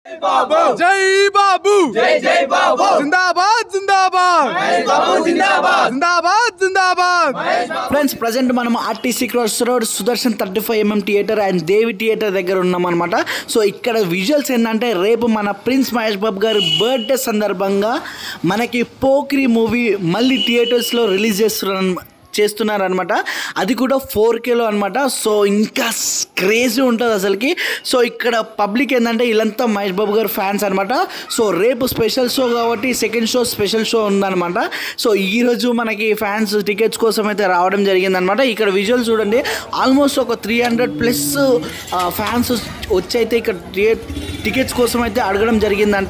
బాబు జై బాబు జై జై బాబు జిందాబాద్ జిందాబాద్ బాబు జిందాబాద్ జిందాబాద్ జిందాబాద్ ఫ్రెండ్స్ ప్రజెంట్ మనం RTC cross road Sudarshan thirty five MM theatre and Devi theatre దగ్గర ఉన్నాం అనమాట సో ఇక్కడ విజువల్స్ ఏంటంటే రేపు మన ప్రిన్స్ మహేష్ బాబు గారి బర్త్డే సందర్భంగా మనకి పోక్రీ మూవీ మళ్ళీ థియేటర్స్లో రిలీజ్ చేస్తున్నారు చేస్తున్నారనమాట అది కూడా ఫోర్ కేలో అనమాట సో ఇంకా క్రేజీ ఉంటుంది అసలుకి సో ఇక్కడ పబ్లిక్ ఏంటంటే వీళ్ళంతా మహేష్ బాబు గారు ఫ్యాన్స్ అనమాట సో రేపు స్పెషల్ షో కాబట్టి సెకండ్ షో స్పెషల్ షో ఉందన్నమాట సో ఈరోజు మనకి ఫ్యాన్స్ టికెట్స్ కోసం అయితే రావడం జరిగిందనమాట ఇక్కడ విజువల్ చూడండి ఆల్మోస్ట్ ఒక త్రీ హండ్రెడ్ ప్లస్ ఫ్యాన్స్ వచ్చి అయితే ఇక్కడ టికెట్స్ కోసం అయితే అడగడం జరిగిందంట